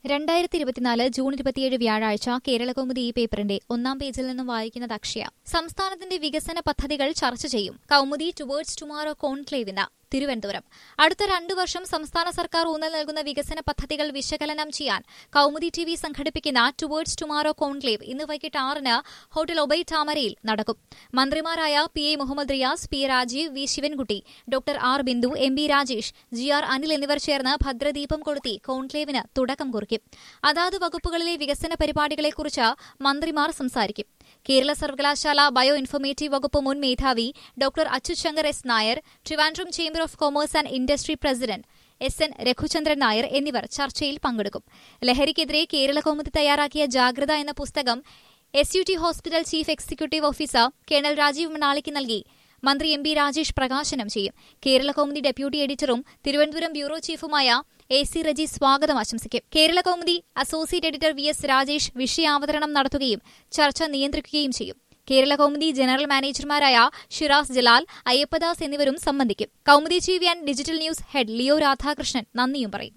രണ്ടായിരത്തി ഇരുപത്തിനാല് ജൂൺ ഇരുപത്തിയേഴ് വ്യാഴാഴ്ച കേരളകൗമുദി ഈ പേപ്പറിന്റെ ഒന്നാം പേജിൽ നിന്നും വായിക്കുന്നത് അക്ഷയ സംസ്ഥാനത്തിന്റെ വികസന പദ്ധതികൾ ചർച്ച ചെയ്യും കൗമുദി ടുവേർഡ്സ് ടുമാറോ കോൺക്ലേവിന് തിരുവനന്തപുരം അടുത്ത രണ്ടു വർഷം സംസ്ഥാന സർക്കാർ ഊന്നൽ നൽകുന്ന വികസന പദ്ധതികൾ വിശകലനം ചെയ്യാൻ കൗമുദി ടി വി സംഘടിപ്പിക്കുന്ന ടുവേർഡ്സ് ടുമാറോ കോൺക്ലേവ് ഇന്ന് വൈകിട്ട് ആറിന് ഹോട്ടൽ ഒബൈ ടാമരയിൽ നടക്കും മന്ത്രിമാരായ P A Muhammad Riyas P Rajeev V Sivankutty doctor R Bindu M B Rajesh G R Anil എന്നിവർ ചേർന്ന് ഭദ്രദീപം കൊളുത്തി കോൺക്ലേവിന് തുടക്കം കുറിക്കും അതാത് വകുപ്പുകളിലെ വികസന പരിപാടികളെക്കുറിച്ച് മന്ത്രിമാർ സംസാരിക്കും കേരള സർവകലാശാല ബയോ ഇൻഫർമേറ്റീവ് വകുപ്പ് മുൻ മേധാവി doctor Achyuth Shankar S Nair Trivandrum chamber of commerce and industry president S N Raghuchandran Nair എന്നിവർ ചർച്ചയിൽ പങ്കെടുക്കും ലഹരിക്കെതിരെ കേരള കൗമുദി തയ്യാറാക്കിയ ജാഗ്രത എന്ന പുസ്തകം S U T hospital chief executive officer colonel Rajeev മണാളിക്ക് നൽകി മന്ത്രി എം ബി രാജേഷ് പ്രകാശനം ചെയ്യും കേരള കൗമുദി ഡെപ്യൂട്ടി എഡിറ്ററും തിരുവനന്തപുരം ബ്യൂറോ ചീഫുമായ എ സി റജി സ്വാഗതം ആശംസിക്കും Kerala Kaumudi associate editor V S Rajesh വിഷയാവതരണം നടത്തുകയും ചർച്ച നിയന്ത്രിക്കുകയും ചെയ്യും കേരള കൗമുദി ജനറൽ മാനേജർമാരായ ഷിറാസ് ജലാൽ അയ്യപ്പദാസ് എന്നിവരും സംബന്ധിക്കും Kaumudi T V and digital news head Leo Radhakrishnan നന്ദിയും പറയും